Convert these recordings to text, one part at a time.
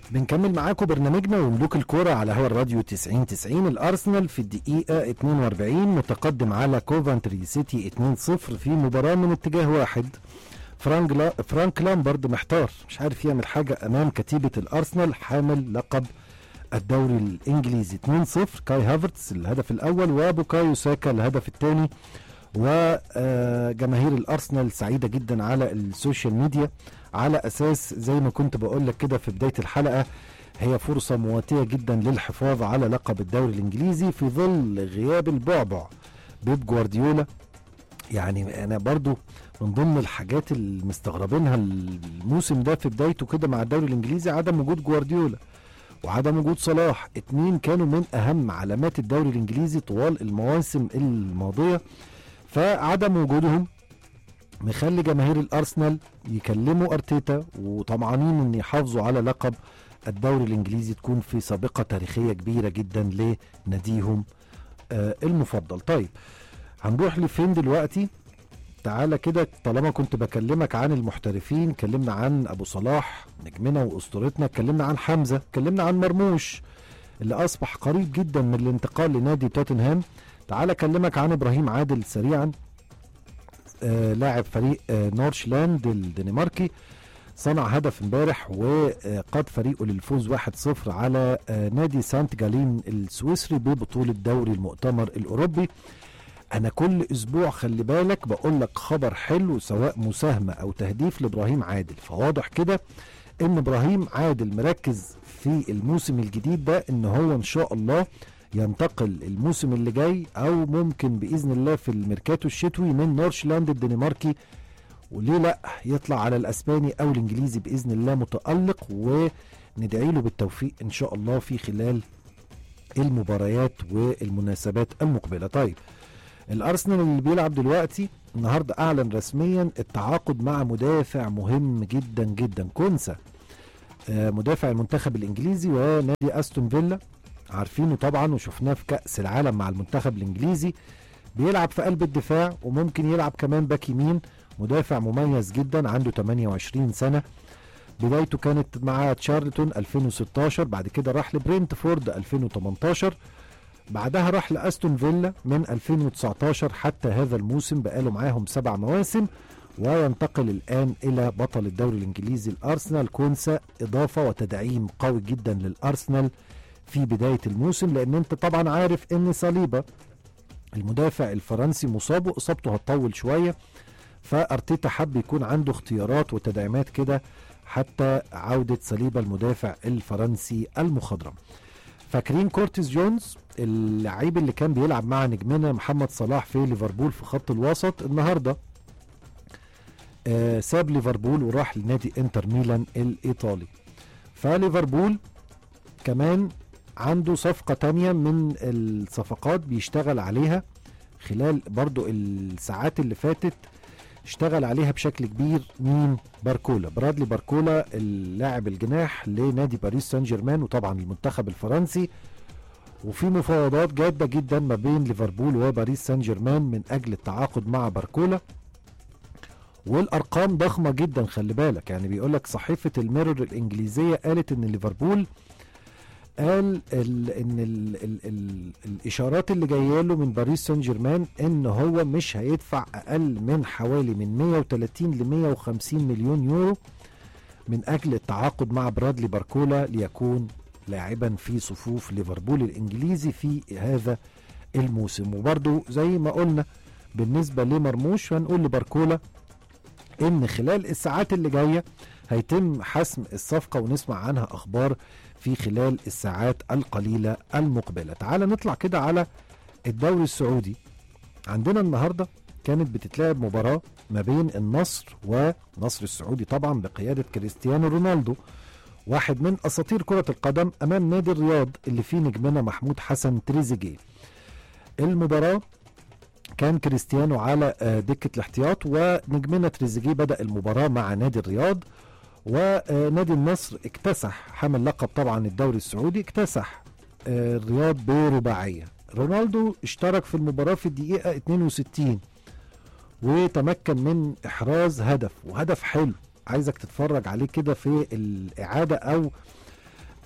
بنكمل معاكم برنامجنا وملوك الكرة على هوا الراديو 90 90 الأرسنال في الدقيقة 42 متقدم على كوفنتري سيتي 2-0 في مباراة من اتجاه واحد فرانك لا فرانك لامبرد محتار مش عارف يعمل حاجة أمام كتيبة الأرسنال حامل لقب الدوري الإنجليزي 2-0 كاي هافرتس الهدف الأول وبوكايو ساكا الهدف الثاني وجماهير الأرسنال سعيدة جدا على السوشيال ميديا على اساس زي ما كنت بقول لك كده في بدايه الحلقه هي فرصه مواتيه جدا للحفاظ على لقب الدوري الانجليزي في ظل غياب البعبع بيب جوارديولا يعني انا برضو من ضمن الحاجات اللي مستغربينها الموسم ده في بدايته كده مع الدوري الانجليزي عدم وجود جوارديولا وعدم وجود صلاح اتنين كانوا من اهم علامات الدوري الانجليزي طوال المواسم الماضيه فعدم وجودهم مخلي جماهير الارسنال يكلموا ارتيتا وطمعانين ان يحافظوا على لقب الدوري الانجليزي تكون في سابقه تاريخيه كبيره جدا لناديهم آه المفضل طيب هنروح لفين دلوقتي تعالى كده طالما كنت بكلمك عن المحترفين كلمنا عن ابو صلاح نجمنا واسطورتنا اتكلمنا عن حمزه اتكلمنا عن مرموش اللي اصبح قريب جدا من الانتقال لنادي توتنهام تعالى اكلمك عن ابراهيم عادل سريعا آه لاعب فريق آه نورشلاند الدنماركي صنع هدف امبارح وقاد فريقه للفوز 1-0 على آه نادي سانت جالين السويسري ببطولة دوري المؤتمر الأوروبي أنا كل أسبوع خلي بالك بقول لك خبر حلو سواء مساهمة أو تهديف لإبراهيم عادل فواضح كده إن إبراهيم عادل مركز في الموسم الجديد ده إن هو إن شاء الله ينتقل الموسم اللي جاي او ممكن باذن الله في الميركاتو الشتوي من نورشلاند الدنماركي وليه لا يطلع على الاسباني او الانجليزي باذن الله متالق وندعي له بالتوفيق ان شاء الله في خلال المباريات والمناسبات المقبله طيب الارسنال اللي بيلعب دلوقتي النهارده اعلن رسميا التعاقد مع مدافع مهم جدا جدا كونسا مدافع المنتخب الانجليزي ونادي استون فيلا عارفينه طبعا وشفناه في كأس العالم مع المنتخب الإنجليزي بيلعب في قلب الدفاع وممكن يلعب كمان باك يمين مدافع مميز جدا عنده 28 سنة بدايته كانت مع تشارلتون 2016 بعد كده راح لبرينتفورد 2018 بعدها راح لأستون فيلا من 2019 حتى هذا الموسم بقاله معاهم سبع مواسم وينتقل الآن إلى بطل الدوري الإنجليزي الأرسنال كونسا إضافة وتدعيم قوي جدا للأرسنال في بداية الموسم لأن أنت طبعا عارف أن صليبة المدافع الفرنسي مصاب وإصابته هتطول شوية فأرتيتا حب يكون عنده اختيارات وتدعيمات كده حتى عودة صليبة المدافع الفرنسي المخضرم فاكرين كورتيس جونز اللعيب اللي كان بيلعب مع نجمنا محمد صلاح في ليفربول في خط الوسط النهارده آه ساب ليفربول وراح لنادي انتر ميلان الايطالي فليفربول كمان عنده صفقة تانية من الصفقات بيشتغل عليها خلال برضو الساعات اللي فاتت اشتغل عليها بشكل كبير مين باركولا برادلي باركولا اللاعب الجناح لنادي باريس سان جيرمان وطبعا المنتخب الفرنسي وفي مفاوضات جادة جدا ما بين ليفربول وباريس سان جيرمان من اجل التعاقد مع باركولا والارقام ضخمة جدا خلي بالك يعني بيقول لك صحيفة الميرور الانجليزية قالت ان ليفربول قال ال ان ال ال ال الاشارات اللي جايه له من باريس سان جيرمان ان هو مش هيدفع اقل من حوالي من 130 ل 150 مليون يورو من اجل التعاقد مع برادلي باركولا ليكون لاعبا في صفوف ليفربول الانجليزي في هذا الموسم وبرده زي ما قلنا بالنسبه لمرموش هنقول لباركولا ان خلال الساعات اللي جايه هيتم حسم الصفقه ونسمع عنها اخبار في خلال الساعات القليلة المقبلة تعال نطلع كده على الدوري السعودي عندنا النهاردة كانت بتتلعب مباراة ما بين النصر ونصر السعودي طبعا بقيادة كريستيانو رونالدو واحد من أساطير كرة القدم أمام نادي الرياض اللي فيه نجمنا محمود حسن تريزيجيه المباراة كان كريستيانو على دكة الاحتياط ونجمنا تريزيجيه بدأ المباراة مع نادي الرياض ونادي النصر اكتسح حامل لقب طبعا الدوري السعودي اكتسح الرياض برباعيه رونالدو اشترك في المباراه في الدقيقه 62 وتمكن من احراز هدف وهدف حلو عايزك تتفرج عليه كده في الاعاده او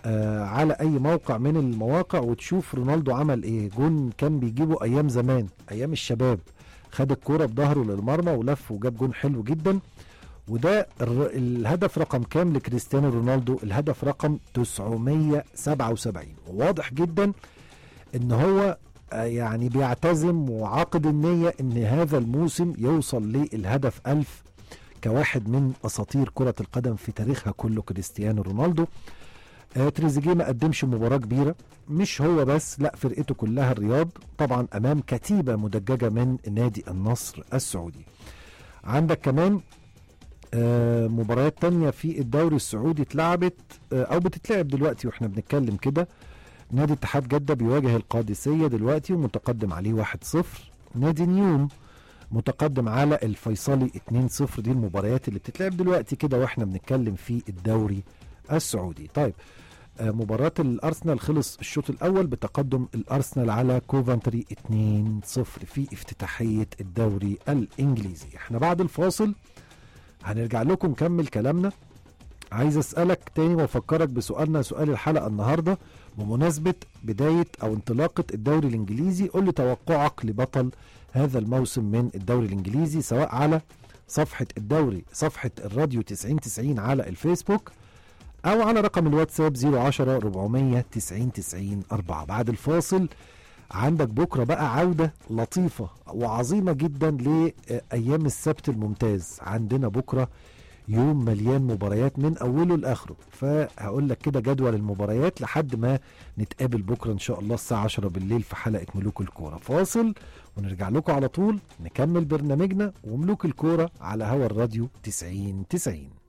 آه على اي موقع من المواقع وتشوف رونالدو عمل ايه جون كان بيجيبه ايام زمان ايام الشباب خد الكوره بظهره للمرمى ولف وجاب جون حلو جدا وده الر- الهدف رقم كام لكريستيانو رونالدو الهدف رقم 977 وواضح جدا ان هو آه، يعني بيعتزم وعاقد النية ان هذا الموسم يوصل للهدف ألف كواحد من اساطير كرة القدم في تاريخها كله كريستيانو رونالدو آه، تريزيجيه ما قدمش مباراة كبيرة مش هو بس لا فرقته كلها الرياض طبعا امام كتيبة مدججة من نادي النصر السعودي عندك كمان آه، مباريات تانية في الدوري السعودي اتلعبت آه، او بتتلعب دلوقتي واحنا بنتكلم كده نادي اتحاد جدة بيواجه القادسية دلوقتي ومتقدم عليه 1-0 نادي نيوم متقدم على الفيصلي 2-0 دي المباريات اللي بتتلعب دلوقتي كده واحنا بنتكلم في الدوري السعودي طيب آه، مباراة الأرسنال خلص الشوط الأول بتقدم الأرسنال على كوفانتري 2-0 في افتتاحية الدوري الإنجليزي احنا بعد الفاصل هنرجع لكم نكمل كلامنا عايز أسألك تاني وأفكرك بسؤالنا سؤال الحلقة النهاردة بمناسبة بداية أو انطلاقة الدوري الإنجليزي قول لي توقعك لبطل هذا الموسم من الدوري الإنجليزي سواء على صفحة الدوري صفحة الراديو 9090 على الفيسبوك أو على رقم الواتساب 010 400 90 90 4 بعد الفاصل عندك بكرة بقى عودة لطيفة وعظيمة جدا لأيام السبت الممتاز عندنا بكرة يوم مليان مباريات من اوله لاخره فهقول لك كده جدول المباريات لحد ما نتقابل بكره ان شاء الله الساعه 10 بالليل في حلقه ملوك الكوره فاصل ونرجع لكم على طول نكمل برنامجنا وملوك الكوره على هوا الراديو 90 90